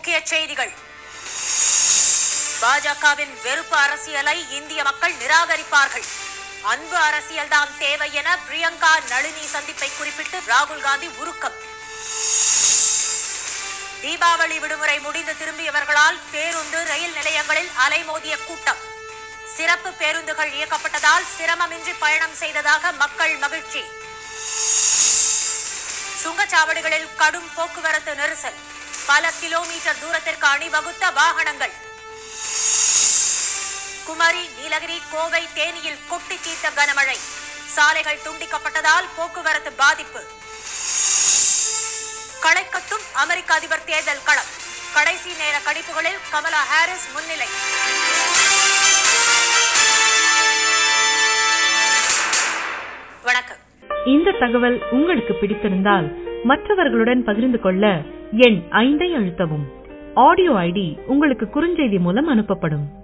முக்கிய செய்திகள் பாஜகவின் வெறுப்பு அரசியலை இந்திய மக்கள் நிராகரிப்பார்கள் அன்பு அரசியல்தான் தேவை என பிரியங்கா நளினி சந்திப்பை குறிப்பிட்டு ராகுல் காந்தி உருக்கம் தீபாவளி விடுமுறை முடிந்து திரும்பியவர்களால் பேருந்து ரயில் நிலையங்களில் அலைமோதிய கூட்டம் சிறப்பு பேருந்துகள் இயக்கப்பட்டதால் சிரமமின்றி பயணம் செய்ததாக மக்கள் மகிழ்ச்சி சுங்கச்சாவடிகளில் கடும் போக்குவரத்து நெரிசல் பல கிலோமீட்டர் தூரத்திற்கு அணிவகுத்த வாகனங்கள் குமரி நீலகிரி கோவை தேனியில் கொட்டி தீர்த்த கனமழை சாலைகள் துண்டிக்கப்பட்டதால் போக்குவரத்து பாதிப்பு களைக்கட்டும் அமெரிக்க அதிபர் தேர்தல் களம் கடைசி நேர கணிப்புகளில் கமலா ஹாரிஸ் முன்னிலை வணக்கம் இந்த தகவல் உங்களுக்கு பிடித்திருந்தால் மற்றவர்களுடன் பகிர்ந்து கொள்ள எண் ஐந்தை அழுத்தவும் ஆடியோ ஐடி உங்களுக்கு குறுஞ்செய்தி மூலம் அனுப்பப்படும்